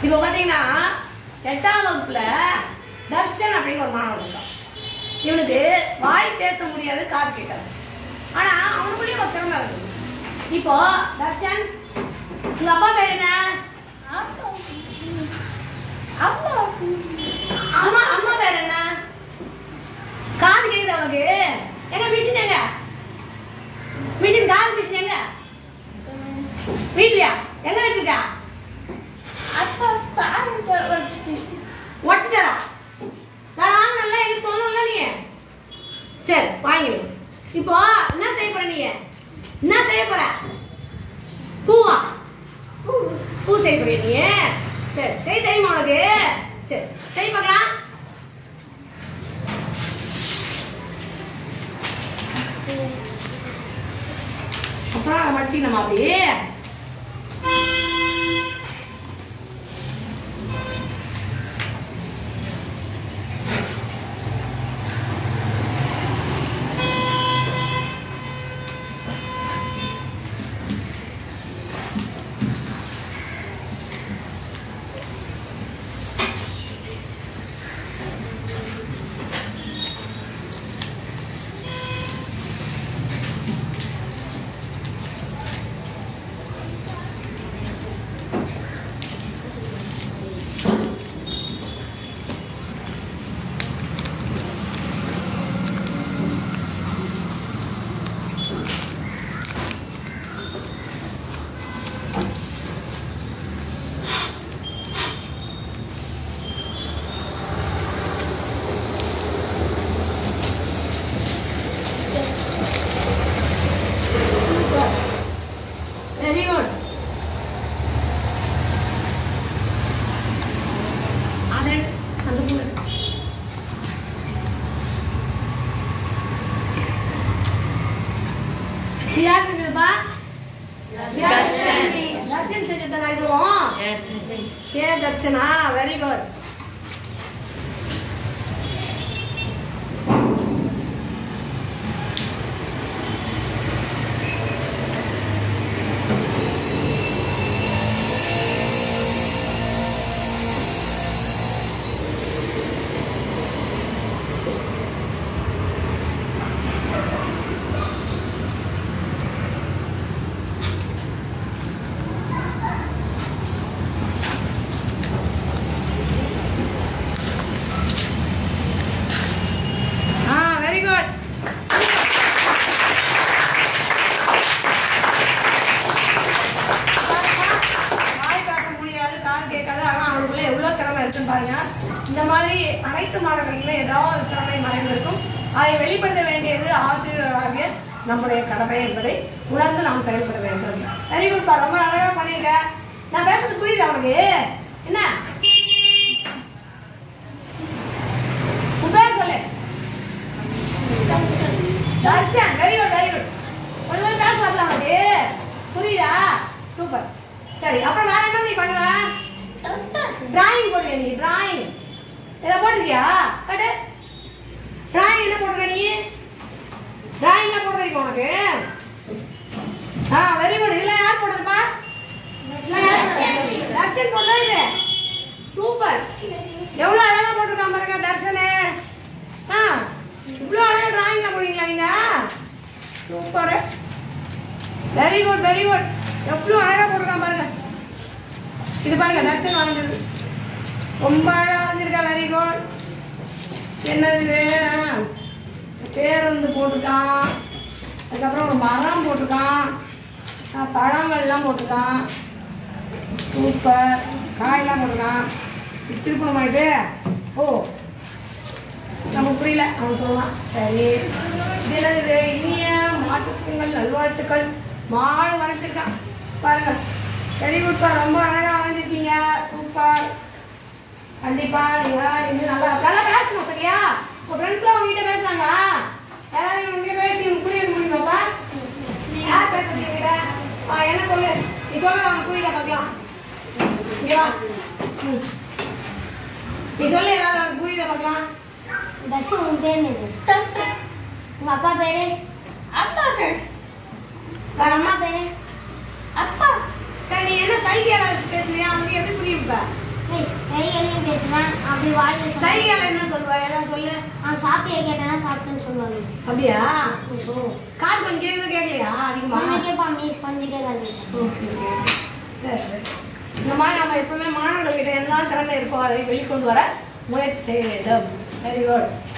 இப்போ பார்த்தீங்கன்னா எட்டாம் வகுப்புல தர்ஷன் அப்படின்னு ஒரு மாணவன் இருக்கான் இவனுக்கு வாய் பேச முடியாது காது கேட்காது ஆனா அவனுக்குள்ளேயும் ஒரு திறமை இருக்கு இப்போ தர்ஷன் உங்க அப்பா பேர் என்ன அம்மா அம்மா பேர் என்ன காது கேக்குது அவனுக்கு எங்க மிஷின் எங்க மிஷின் காது மிஷின் எங்க வீட்லயா எங்க வச்சிருக்கா ஒட்டிட்டாரா நான் வாங்கினல எனக்கு சொல்லணும்ல நீ சரி வாங்கி வை. இப்போ என்ன செய்ய போற நீ என்ன செய்ய போற பூவா பூ செய்ய போறிய நீ சரி செய்ய தெரியுமா உனக்கு சரி செய் பார்க்கலாம் அப்புறம் அதை மடிச்சிக்கலாமா அப்படியே வெரி குட் அதை எடு. அந்த பூ எடு. இது யார் செஞ்சதுப்பா தர்ஷன். தர்ஷன் செஞ்சதுதானா இதுவும் கே தர்ஷனா வெரி குட் ஆ வெரி குட் வாய் பேச முடியாது காது கேட்காது ஆனா அவனுக்குள்ள எவ்வளவு திறமை இருக்குன்னு பாருங்க இந்த மாதிரி அனைத்து மாணவர்களும் ஏதாவது ஒரு திறமை மறைந்திருக்கும் அதை வெளிப்படுத்த வேண்டியது ஆசிரியராகிய நம்முடைய கடமை என்பதை உணர்ந்து நாம் செயல்பட வேண்டும் வெரி குட் பா ரொம்ப அழகா பண்ணிருக்க நான் பேசுறது புரியுது அவனுக்கு என்ன உன் பேர் சொல்லு Darshan very good very good ஒரு மாதிரி பேச வரல அவனுக்கு புரியுதா சூப்பர் சரி அப்புறம் வேற என்ன நீ பண்ணுவ டிராயிங் போடுவியா நீ டிராயிங் இதை போட்டிருக்கியா கட்டு டிராயிங் என்ன போடுற நீ டிராயிங் என்ன போட தெரியுமா உனக்கு ஆ வெரி குட் இதெல்லாம் யார் போடுறதுப்பா தர்ஷன் போடுறா இது சூப்பர் எவ்வளவு அழகா போட்டிருக்கான் பாருங்க தர்ஷனு ஆ இவ்வளவு அழகா டிராயிங்ல போடுவீங்களா நீங்க super very good very good எவ்வளவு அழகா போட்டிருக்கான் பாருங்க இது பாருங்க தர்ஷன் வரைஞ்சது ரொம்ப அழகா வரைஞ்சிருக்கா வெரி குட் என்னது இது ஆ, பேர் வந்து போட்டிருக்கான் அதுக்கப்புறம் ஒரு மரம் போட்டிருக்கான் ஆ, பழங்கள்லாம் போட்டிருக்கான் சூப்பர் காயெல்லாம் போட்டிருக்கான் திருப்பணமா இது ஓ நமக்கு புரியல அவன் சொல்லுவான் சரி இது என்னது இது இனிய மாட்டுப்பொங்கல் நல்வாழ்த்துக்கள் மாடு வரைஞ்சிருக்கான் பாருங்க வெரி குட்பா ரொம்ப அழகா வரைஞ்சிருக்கீங்க சூப்பர் கண்டிப்பா நீங்க இன்னும் நல்லா நல்லா பேசணும் சரியா உங்க ஃப்ரெண்ட்ஸ்லாம் உங்ககிட்ட பேசுறாங்க யாராவது உங்ககிட்ட பேசி உங்களுக்கு புரிய முடியுமாப்பா யார் பேசுறது என்கிட்ட ஆ, என்ன சொல்லு நீ சொல்ல அவனுக்கு புரியல பார்க்கலாம் இங்க வா ம். நீ சொல்லு ஏதாவது அவனுக்கு புரியல பார்க்கலாம் தர்ஷன் உன் பேர் என்னது உங்க அப்பா பேரு அப்பா பேர் உங்க அம்மா பேரு அப்பா சரி நீ என்ன சைக்கிள் பேசுறியா அவனுக்கு எப்படி புரியும் இப்ப அப்படி வாயில சொன்னா- சைகையால என்ன சொல்லுவ ஏதாவது சொல்லு நான் சாப்பிட்டியா கேட்டேன்னா சாப்பிட்டேன்னு சொல்லுவாங்க அப்படியா ஓ. காது கொஞ்சம் கேட்குது கேட்கலையா அதிகமா கொஞ்சம் கேட்பான் மிஸ் கொஞ்சம் கேட்காது ஓகே ஓகே சரி சரி இந்த மாதிரி நம்ம எப்பவுமே மாணவர்கள்கிட்ட என்ன திறமை இருக்கோ அதை வெளிக்கொண்டு வர முயற்சி செய்ய வேண்டும் வெரி குட்